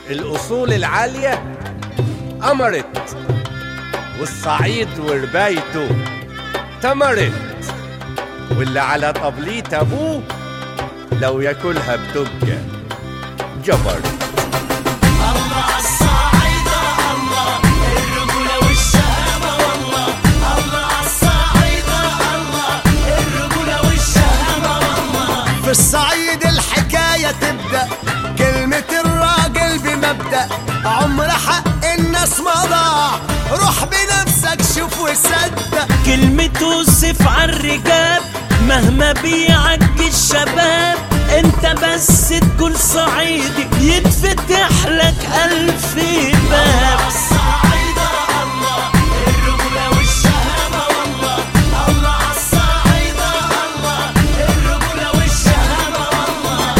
الأصول العالية أمرت والصعيد وربايته تمرت واللي على طبلية أبوه لو ياكلها بتبقى جبر الله عالصعيدة الله الرجولة والشهامة والله الله عالصعيدة الله الرجولة والشهامة والله في الصعيد الحكاية تبدأ كلمة الراجل بمبدأ عمر حق الناس ما ضاع روح بنفسك شوف وصدق كلمة توصف عالرجال مهما بيعج الشباب انت بس تقول صعيدي يتفتح لك الف باب الصعيدة الله الرجولة والشهامة والله الله عالصعيدة الله الرجولة والشهامة والله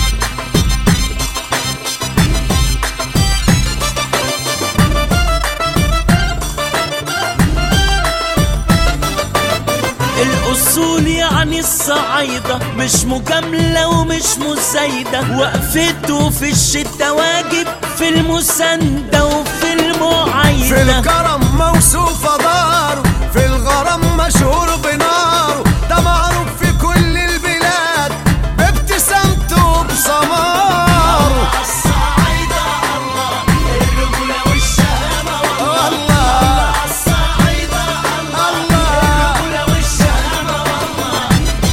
الأصول يعني الصعايدة مش مجاملة ومش مزايدة وقفته في الشدة واجب في المساندة وفي في المعايدة الكرم موصوفة داره في الغرام مشهور بناره ده معروف في كل البلاد بابتسامته وبسماره الصعايدة الله الرجولة والشهامة الله الصعايدة الله الرجولة والشهامة والله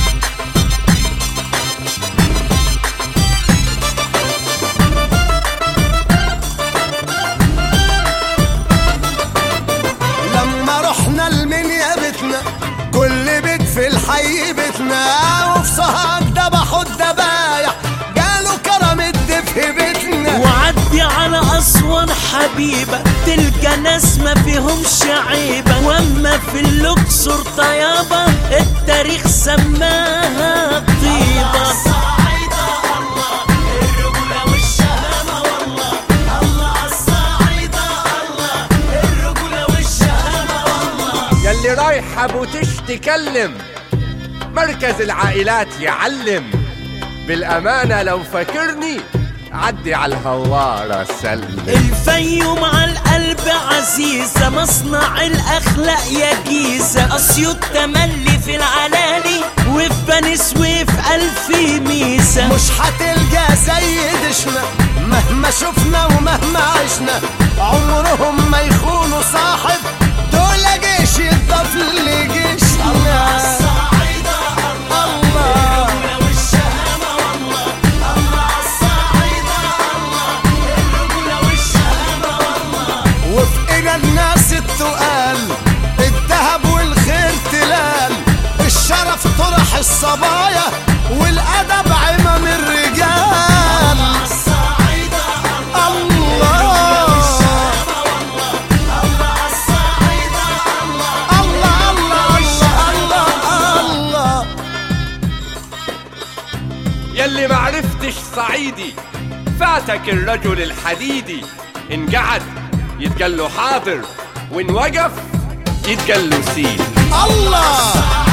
لما رحنا المنيا بيتنا كل بيت في الحي بيتنا وفي سهاج ذبحوا الذبايح قالوا كرم الدفء بيتنا وعدي على أسوان حبيبة تلقى ناس ما فيهمش عيبة واما في الأقصر طيابة التاريخ سماها طيبة يلي رايح ابو تش تكلم مركز العائلات يعلم بالامانه لو فاكرني عدي على الهوارة سلم الفيوم على القلب عزيزة مصنع الأخلاق يا جيزة أسيوط تملي في العلالي وفي بني سويف ألف ميزة مش هتلقى زي دشنا مهما شفنا ومهما عشنا عمرهم ما يخونوا صاحب دول جيش يضاف لجيشنا الله وفي ايد الناس التقال الذهب والخير تلال الشرف طرح الصبايا والادب عمم الرجال الله الله الله الله الله يلي معرفتش صعيدي فاتك الرجل الحديدي ان قعد يتقال له حاضر وان وقف يتقال له سيد الله